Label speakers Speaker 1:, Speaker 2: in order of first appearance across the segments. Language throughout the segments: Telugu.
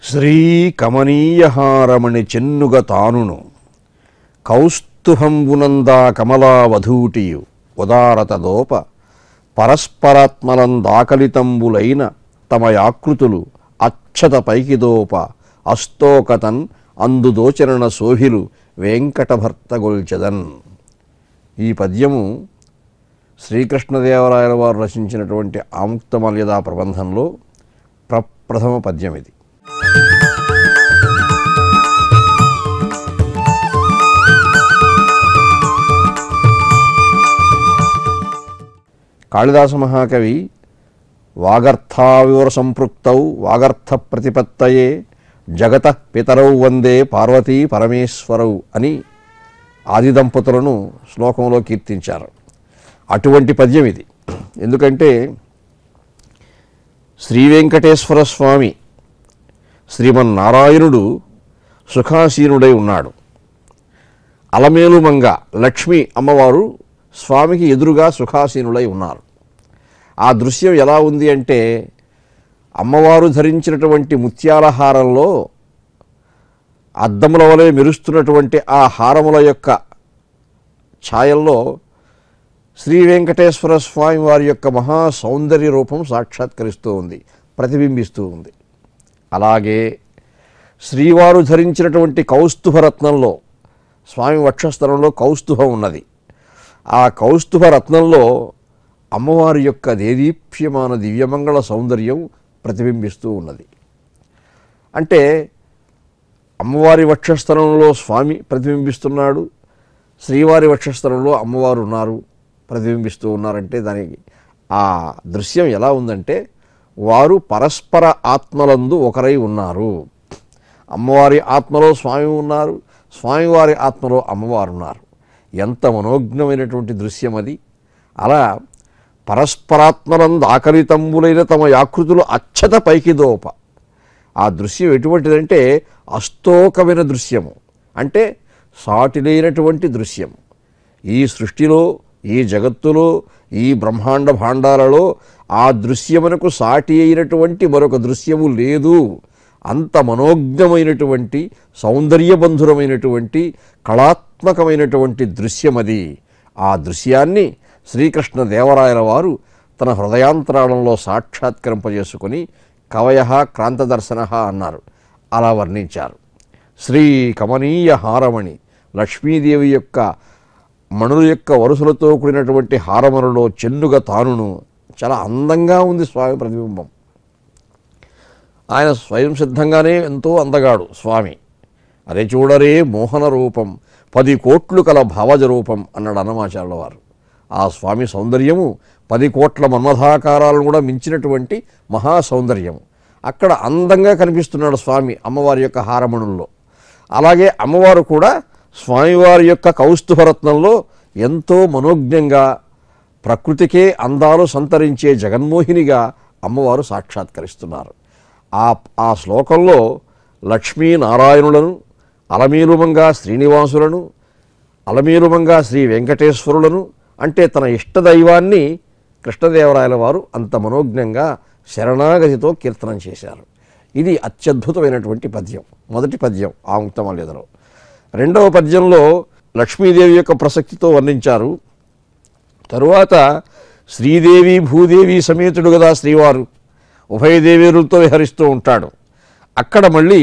Speaker 1: శ్రీ కమనీయహారమణి చెన్నుగ తానును కౌస్తుభంబునందా కమలావధూటియు ఉదారత దోప పరస్పరాత్మలందాకలితంబులైన తమ యాకృతులు అచ్చత పైకి దోప అస్తోకతన్ అందుదోచరణ శోభిలు వెంకటభర్తగొల్చెదన్ ఈ పద్యము శ్రీకృష్ణదేవరాయల వారు రచించినటువంటి ఆముక్తమల్యదా ప్రబంధంలో ప్రప్రథమ పద్యం ఇది కాళిదాస మహాకవి వాగర్థావివర సంపృక్తౌ వాగర్థ ప్రతిపత్తయే జగత పితరౌ వందే పార్వతీ పరమేశ్వరౌ అని ఆది దంపతులను శ్లోకంలో కీర్తించారు అటువంటి పద్యం ఇది ఎందుకంటే శ్రీ వెంకటేశ్వర స్వామి శ్రీమన్నారాయణుడు సుఖాసీనుడై ఉన్నాడు అలమేలుమంగ లక్ష్మి అమ్మవారు స్వామికి ఎదురుగా సుఖాసీనులై ఉన్నారు ఆ దృశ్యం ఎలా ఉంది అంటే అమ్మవారు ధరించినటువంటి ముత్యాల హారంలో అద్దముల వలె మెరుస్తున్నటువంటి ఆ హారముల యొక్క ఛాయల్లో శ్రీ వెంకటేశ్వర స్వామి వారి యొక్క మహా సౌందర్య రూపం సాక్షాత్కరిస్తూ ఉంది ప్రతిబింబిస్తూ ఉంది అలాగే శ్రీవారు ధరించినటువంటి కౌస్తుభరత్నంలో స్వామి వక్షస్థలంలో కౌస్తుభం ఉన్నది ఆ కౌస్తుభ రత్నంలో అమ్మవారి యొక్క దేదీప్యమాన దివ్యమంగళ సౌందర్యం ప్రతిబింబిస్తూ ఉన్నది అంటే అమ్మవారి వక్షస్థలంలో స్వామి ప్రతిబింబిస్తున్నాడు శ్రీవారి వక్షస్థలంలో అమ్మవారు ఉన్నారు ప్రతిబింబిస్తూ ఉన్నారంటే దానికి ఆ దృశ్యం ఎలా ఉందంటే వారు పరస్పర ఆత్మలందు ఒకరై ఉన్నారు అమ్మవారి ఆత్మలో స్వామి ఉన్నారు స్వామివారి ఆత్మలో అమ్మవారు ఉన్నారు ఎంత మనోజ్ఞమైనటువంటి దృశ్యం అది అలా పరస్పరాత్మలందు ఆకలితంబులైన తమ యాకృతులు అచ్చత పైకి దోప ఆ దృశ్యం ఎటువంటిదంటే అస్తోకమైన దృశ్యము అంటే సాటి లేనటువంటి దృశ్యం ఈ సృష్టిలో ఈ జగత్తులో ఈ బ్రహ్మాండ భాండాలలో ఆ దృశ్యమునకు సాటి అయినటువంటి మరొక దృశ్యము లేదు అంత మనోజ్ఞమైనటువంటి సౌందర్యబంధురమైనటువంటి కళాత్మకమైనటువంటి దృశ్యమది ఆ దృశ్యాన్ని శ్రీకృష్ణ దేవరాయల వారు తన హృదయాంతరాళంలో సాక్షాత్కరింపజేసుకొని కవయ క్రాంతదర్శన అన్నారు అలా వర్ణించారు శ్రీ కమనీయ హారమణి లక్ష్మీదేవి యొక్క మణుల యొక్క వరుసలతో కూడినటువంటి హారమణులో చెన్నుగా తానును చాలా అందంగా ఉంది స్వామి ప్రతిబింబం ఆయన స్వయం సిద్ధంగానే ఎంతో అందగాడు స్వామి అదే చూడరే మోహన రూపం పది కోట్లు కల భావజ రూపం అన్నాడు అన్నమాచార్యుల వారు ఆ స్వామి సౌందర్యము పది కోట్ల మన్మథాకారాలను కూడా మించినటువంటి మహా సౌందర్యము అక్కడ అందంగా కనిపిస్తున్నాడు స్వామి అమ్మవారి యొక్క హారమణుల్లో అలాగే అమ్మవారు కూడా స్వామివారి యొక్క కౌస్తుభరత్నంలో ఎంతో మనోజ్ఞంగా ప్రకృతికే అందాలు సంతరించే జగన్మోహినిగా అమ్మవారు సాక్షాత్కరిస్తున్నారు ఆ ఆ శ్లోకంలో లక్ష్మీనారాయణులను అలమీలుమంగా శ్రీనివాసులను అలమీలుమంగా శ్రీ వెంకటేశ్వరులను అంటే తన ఇష్టదైవాన్ని కృష్ణదేవరాయల వారు అంత మనోజ్ఞంగా శరణాగతితో కీర్తనం చేశారు ఇది అత్యద్భుతమైనటువంటి పద్యం మొదటి పద్యం ఆముక్తమల్యదలో రెండవ పద్యంలో లక్ష్మీదేవి యొక్క ప్రసక్తితో వర్ణించారు తరువాత శ్రీదేవి భూదేవి సమేతుడు కదా శ్రీవారు ఉభయదేవీరులతో విహరిస్తూ ఉంటాడు అక్కడ మళ్ళీ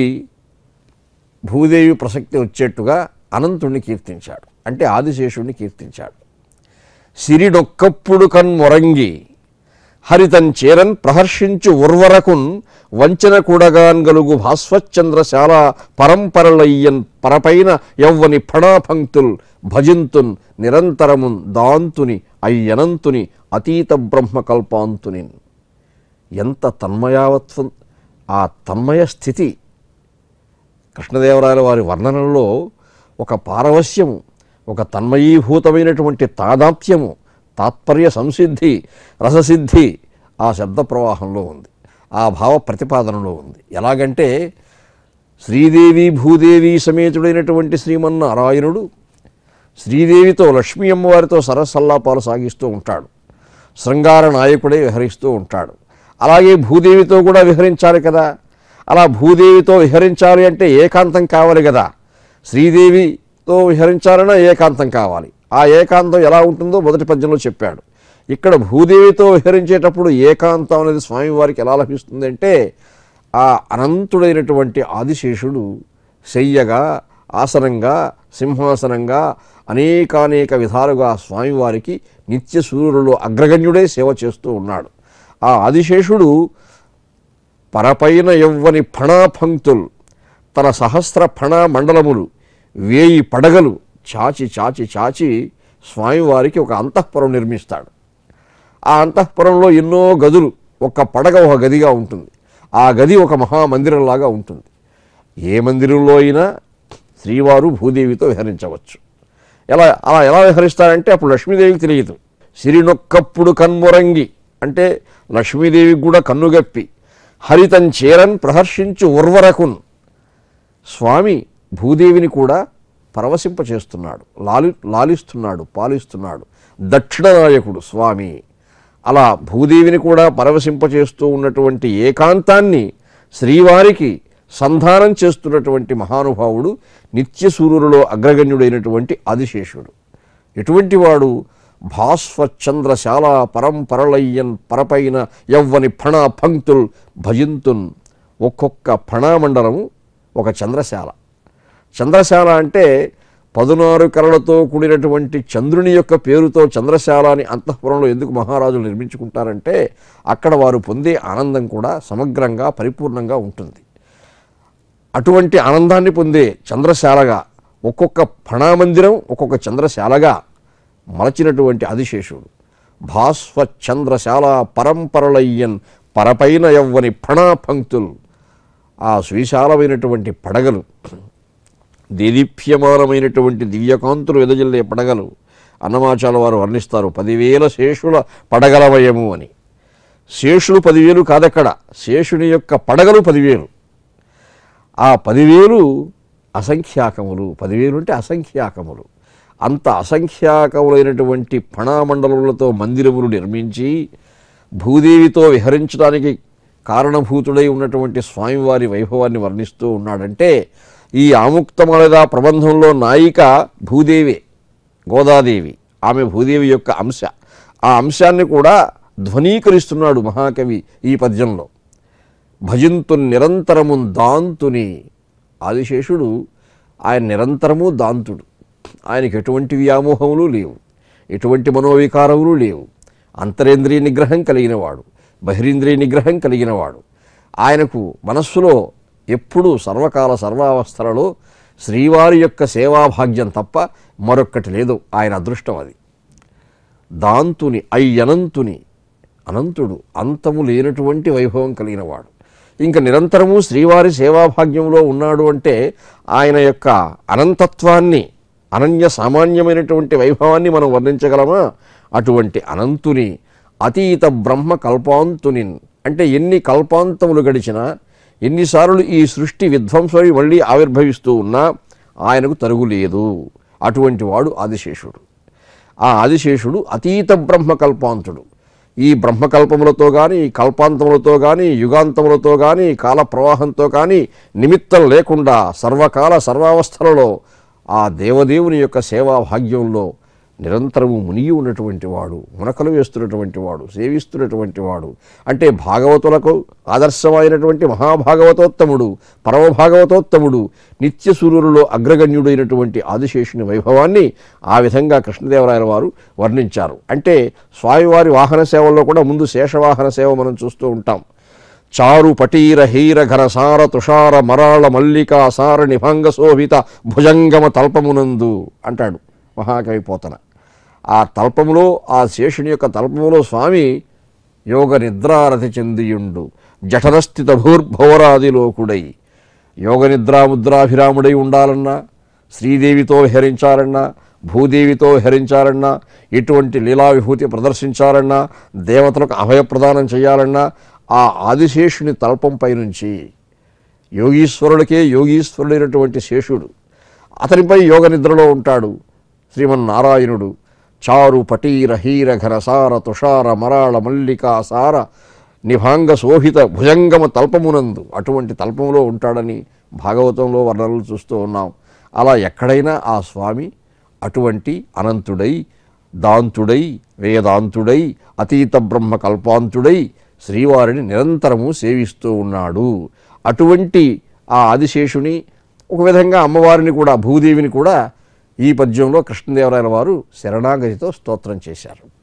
Speaker 1: భూదేవి ప్రసక్తి వచ్చేట్టుగా అనంతుణ్ణి కీర్తించాడు అంటే ఆదిశేషుణ్ణి కీర్తించాడు సిరిడొక్కప్పుడు కన్మొరంగి హరితన్ చేరన్ ప్రహర్షించు ఉర్వరకున్ వంచన కూడగాన్ గలుగు భాస్వచంద్రశాల పరంపరలయ్యన్ పరపైన యవ్వని ఫణాపంక్తుల్ భజింతున్ నిరంతరమున్ దాంతుని అయ్యనంతుని అతీత బ్రహ్మకల్పాంతుని ఎంత తన్మయావత్వం ఆ తన్మయ స్థితి కృష్ణదేవరాయల వారి వర్ణనలో ఒక పారవస్యము ఒక తన్మయీభూతమైనటువంటి తాదాత్యము తాత్పర్య సంసిద్ధి రససిద్ధి ఆ శబ్ద ప్రవాహంలో ఉంది ఆ భావ ప్రతిపాదనలో ఉంది ఎలాగంటే శ్రీదేవి భూదేవి సమేతుడైనటువంటి శ్రీమన్నారాయణుడు శ్రీదేవితో లక్ష్మీ అమ్మవారితో సరసల్లాపాలు సాగిస్తూ ఉంటాడు శృంగార నాయకుడే విహరిస్తూ ఉంటాడు అలాగే భూదేవితో కూడా విహరించాలి కదా అలా భూదేవితో విహరించాలి అంటే ఏకాంతం కావాలి కదా శ్రీదేవితో విహరించాలన్నా ఏకాంతం కావాలి ఆ ఏకాంతం ఎలా ఉంటుందో మొదటి పద్యంలో చెప్పాడు ఇక్కడ భూదేవితో విహరించేటప్పుడు ఏకాంతం అనేది స్వామివారికి ఎలా లభిస్తుంది అంటే ఆ అనంతుడైనటువంటి ఆదిశేషుడు శయ్యగా ఆసనంగా సింహాసనంగా అనేకానేక విధాలుగా స్వామివారికి నిత్య సూర్యులలో అగ్రగణ్యుడే సేవ చేస్తూ ఉన్నాడు ఆ ఆదిశేషుడు పరపైన యవ్వని ఫణాపంక్తుల్ తన సహస్ర ఫణ మండలములు వేయి పడగలు చాచి చాచి చాచి స్వామివారికి ఒక అంతఃపురం నిర్మిస్తాడు ఆ అంతఃపురంలో ఎన్నో గదులు ఒక పడగ ఒక గదిగా ఉంటుంది ఆ గది ఒక మహామందిరంలాగా ఉంటుంది ఏ మందిరంలో అయినా శ్రీవారు భూదేవితో విహరించవచ్చు ఎలా అలా ఎలా విహరిస్తారంటే అప్పుడు లక్ష్మీదేవికి తెలియదు సిరినొక్కప్పుడు కన్మురంగి అంటే లక్ష్మీదేవికి కూడా కన్నుగప్పి హరితం చేరన్ ప్రహర్షించు ఉర్వరకున్ స్వామి భూదేవిని కూడా పరవశింపచేస్తున్నాడు లాలి లాలిస్తున్నాడు పాలిస్తున్నాడు దక్షిణనాయకుడు స్వామి అలా భూదేవిని కూడా పరవశింపచేస్తూ ఉన్నటువంటి ఏకాంతాన్ని శ్రీవారికి సంధానం చేస్తున్నటువంటి మహానుభావుడు నిత్య సూర్యులలో అగ్రగణ్యుడైనటువంటి ఆదిశేషుడు ఎటువంటి వాడు భాస్వచంద్రశాల పరంపరలయ్యన్ పరపైన యవ్వని ఫణ పంక్తుల్ భజింతున్ ఒక్కొక్క ఫణామండలము ఒక చంద్రశాల చంద్రశాల అంటే పదునారు కళలతో కూడినటువంటి చంద్రుని యొక్క పేరుతో చంద్రశాల అని అంతఃపురంలో ఎందుకు మహారాజులు నిర్మించుకుంటారంటే అక్కడ వారు పొందే ఆనందం కూడా సమగ్రంగా పరిపూర్ణంగా ఉంటుంది అటువంటి ఆనందాన్ని పొందే చంద్రశాలగా ఒక్కొక్క ఫణామందిరం ఒక్కొక్క చంద్రశాలగా మలచినటువంటి ఆదిశేషుడు భాస్వ చంద్రశాల పరంపరలయ్యన్ పరపైన యవ్వని ఫణాపంక్తులు ఆ సువిశాలమైనటువంటి పడగలు దేదీప్యమానమైనటువంటి దివ్యకాంతులు వెదజల్లే పడగలు అన్నమాచాల వారు వర్ణిస్తారు పదివేల శేషుల పడగలమయము అని శేషులు పదివేలు కాదక్కడ శేషుని యొక్క పడగలు పదివేలు ఆ పదివేలు అసంఖ్యాకములు పదివేలు అంటే అసంఖ్యాకములు అంత అసంఖ్యాకములైనటువంటి ఫణామండలములతో మందిరములు నిర్మించి భూదేవితో విహరించడానికి కారణభూతుడై ఉన్నటువంటి స్వామివారి వైభవాన్ని వర్ణిస్తూ ఉన్నాడంటే ఈ ఆముక్తమలద ప్రబంధంలో నాయిక భూదేవే గోదాదేవి ఆమె భూదేవి యొక్క అంశ ఆ అంశాన్ని కూడా ధ్వనీకరిస్తున్నాడు మహాకవి ఈ పద్యంలో భజింతు నిరంతరము దాంతుని ఆదిశేషుడు ఆయన నిరంతరము దాంతుడు ఆయనకి ఎటువంటి వ్యామోహములు లేవు ఎటువంటి మనోవికారములు లేవు అంతరేంద్రియ నిగ్రహం కలిగినవాడు బహిరింద్రియ నిగ్రహం కలిగినవాడు ఆయనకు మనస్సులో ఎప్పుడూ సర్వకాల సర్వావస్థలలో శ్రీవారి యొక్క సేవాభాగ్యం తప్ప మరొక్కటి లేదు ఆయన అదృష్టం అది దాంతుని అయ్యనంతుని అనంతుడు అంతము లేనటువంటి వైభవం కలిగినవాడు ఇంకా నిరంతరము శ్రీవారి సేవాభాగ్యంలో ఉన్నాడు అంటే ఆయన యొక్క అనంతత్వాన్ని అనన్య సామాన్యమైనటువంటి వైభవాన్ని మనం వర్ణించగలమా అటువంటి అనంతుని అతీత బ్రహ్మ కల్పాంతుని అంటే ఎన్ని కల్పాంతములు గడిచినా ఎన్నిసార్లు ఈ సృష్టి విధ్వంసమై మళ్ళీ ఆవిర్భవిస్తూ ఉన్నా ఆయనకు తరుగులేదు అటువంటి వాడు ఆదిశేషుడు ఆ ఆదిశేషుడు అతీత బ్రహ్మకల్పాంతుడు ఈ బ్రహ్మకల్పములతో కానీ కల్పాంతములతో కానీ యుగాంతములతో కానీ కాల ప్రవాహంతో కానీ నిమిత్తం లేకుండా సర్వకాల సర్వావస్థలలో ఆ దేవదేవుని యొక్క సేవా భాగ్యంలో నిరంతరము మునిగి ఉన్నటువంటి వాడు మునకలు వేస్తున్నటువంటి వాడు సేవిస్తున్నటువంటి వాడు అంటే భాగవతులకు ఆదర్శమైనటువంటి మహాభాగవతోత్తముడు పరమభాగవతోత్తముడు నిత్య సూర్యులలో అగ్రగణ్యుడైనటువంటి ఆదిశేషుని వైభవాన్ని ఆ విధంగా కృష్ణదేవరాయల వారు వర్ణించారు అంటే స్వామివారి వాహన సేవల్లో కూడా ముందు శేషవాహన సేవ మనం చూస్తూ ఉంటాం చారు పటీర హీర ఘనసార తుషార మరాళ మల్లికా సార నిభంగ శోభిత భుజంగమ తల్పమునందు అంటాడు మహాకవి పోతన ఆ తల్పములో ఆ శేషుని యొక్క తల్పములో స్వామి యోగ నిద్రారతి చెందియుండు జఠరస్థిత భూర్భవరాదిలోకుడై యోగ నిద్రాముద్రాభిరాముడై ఉండాలన్నా శ్రీదేవితో విహరించాలన్నా భూదేవితో విహరించాలన్నా ఎటువంటి లీలా విభూతి ప్రదర్శించాలన్నా దేవతలకు అభయప్రదానం చేయాలన్నా ఆ ఆదిశేషుని తల్పంపై నుంచి యోగీశ్వరుడికే యోగీశ్వరుడైనటువంటి శేషుడు అతనిపై యోగ నిద్రలో ఉంటాడు శ్రీమన్నారాయణుడు చారు పటీర హీర ఘనసార తుషార మరాళ మల్లికా సార నిభాంగ శోభిత భుజంగమ తల్పమునందు అటువంటి తల్పంలో ఉంటాడని భాగవతంలో వర్ణనలు చూస్తూ ఉన్నాం అలా ఎక్కడైనా ఆ స్వామి అటువంటి అనంతుడై దాంతుడై వేదాంతుడై అతీత బ్రహ్మ కల్పాంతుడై శ్రీవారిని నిరంతరము సేవిస్తూ ఉన్నాడు అటువంటి ఆ ఆదిశేషుని ఒక విధంగా అమ్మవారిని కూడా భూదేవిని కూడా ఈ పద్యంలో కృష్ణదేవరాయల వారు శరణాగతితో స్తోత్రం చేశారు